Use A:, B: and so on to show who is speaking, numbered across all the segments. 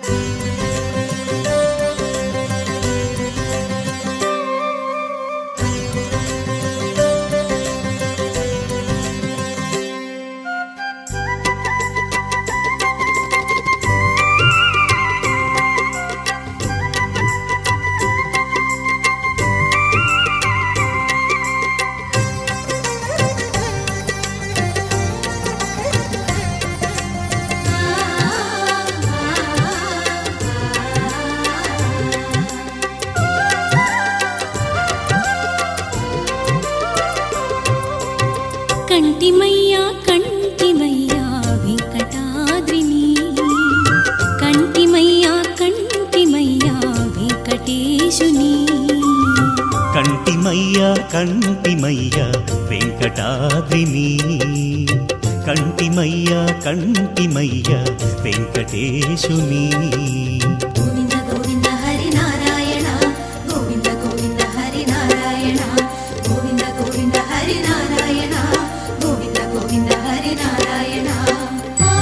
A: కంటిమయ్యా కంటిమయ్యా వెంకటాద్రిని కంటిమయ్యా కంటిమయ్యా వెంకటేశుని
B: కంటిమయ్య కంటిమయ్య వెంకటాద్రిని కంటిమయ్య కంటిమయ్య వెంకటేశుని
C: గోవింద గోవింద హరి నారాయణ గోవింద గోవింద హరి నారాయణ గోవింద గోవింద హరి నారాయణ గోవింద గోవింద హరి నారాయణ ఆ,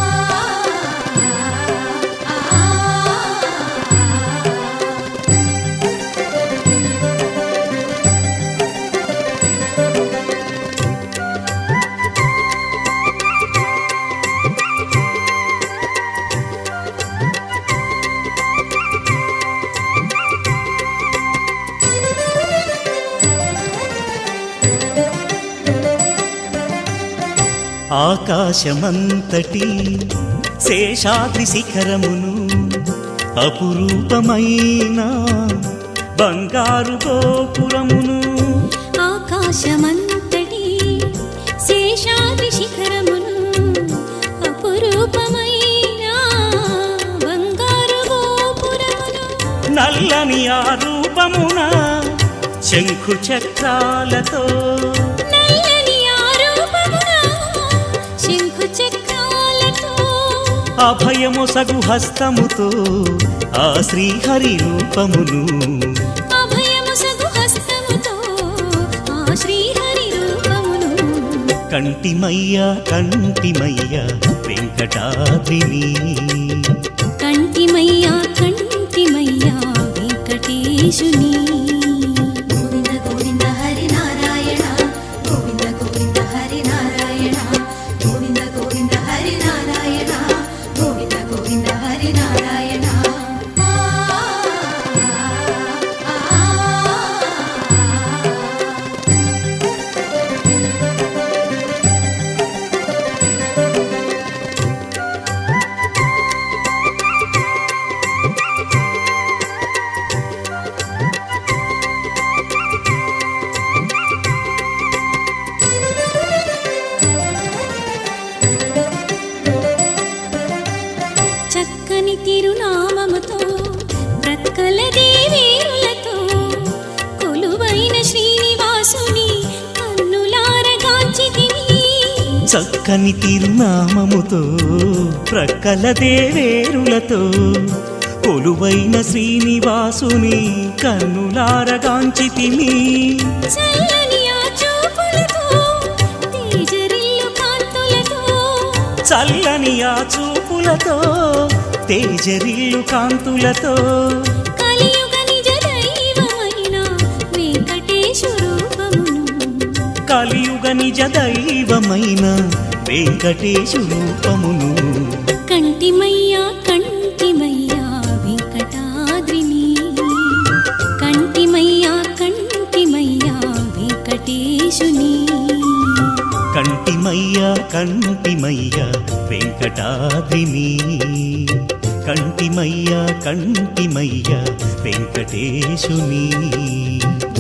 C: ఆ, ఆ.
B: ఆకాశమంతటి శేషాద్రి శిఖరమును అపురూపమైన బంగారు గోపురమును
A: ఆకాశమంతటి శేషాద్రి శిఖరమును అపురూపమైన బంగారు గోపురమును
B: నల్లని ఆ రూపమున శంఖు చక్రాలతో
A: నల్లని ఆరూపమున శంఖు చక్రాలతో
B: అభయమొసగు హస్తముతో ఆ శ్రీహరి రూపమును
A: అభయముసగు హస్తముతో ఆ శ్రీహరి రూపమును
B: కంటిమయ్య కంటిమయ్య వెంకటాద్రిని
A: కంటిమయ్యా కంటిమయ్యా వెంకటేశుని
C: గోవింద గోవింద హరి నారాయణ గోవింద గోవింద హరి నారాయణ గోవింద గోవింద హరి నారాయణ గోవింద గోవింద హరి నారాయణ ఆ, ఆ, ఆ.
A: చక్కని తిరునామముతో ప్రక్కల దేవేరులతో కొలువైన శ్రీనివాసుని కన్నులారగాంచితివి
B: చక్కని తిరునామముతో ప్రక్కల దేవేరులతో కొలువైన శ్రీనివాసుని కన్నులారగాంచితిమి
A: చల్లని ఆ చూపులతో తేజరిల్లు కాంతులతో
B: చల్లని ఆ చూపులతో తేజరిల్లు కాంతులతో
A: కలియుగ నిజ దైవమైన వెంకటేశ్వరూపమును
B: కలియుగ నిజ దైవమైన వెంకటేశు రూపమును
A: కంటిమయ్యా కంటిమయ్యా వెంకటాద్రిని కంటిమయ్యా కంటిమయ్యా వెంకటేశుని
B: కంటిమయ్య కంటిమయ్య వెంకటాద్రిని కంటిమయ్య కంటిమయ్య వెంకటేశుని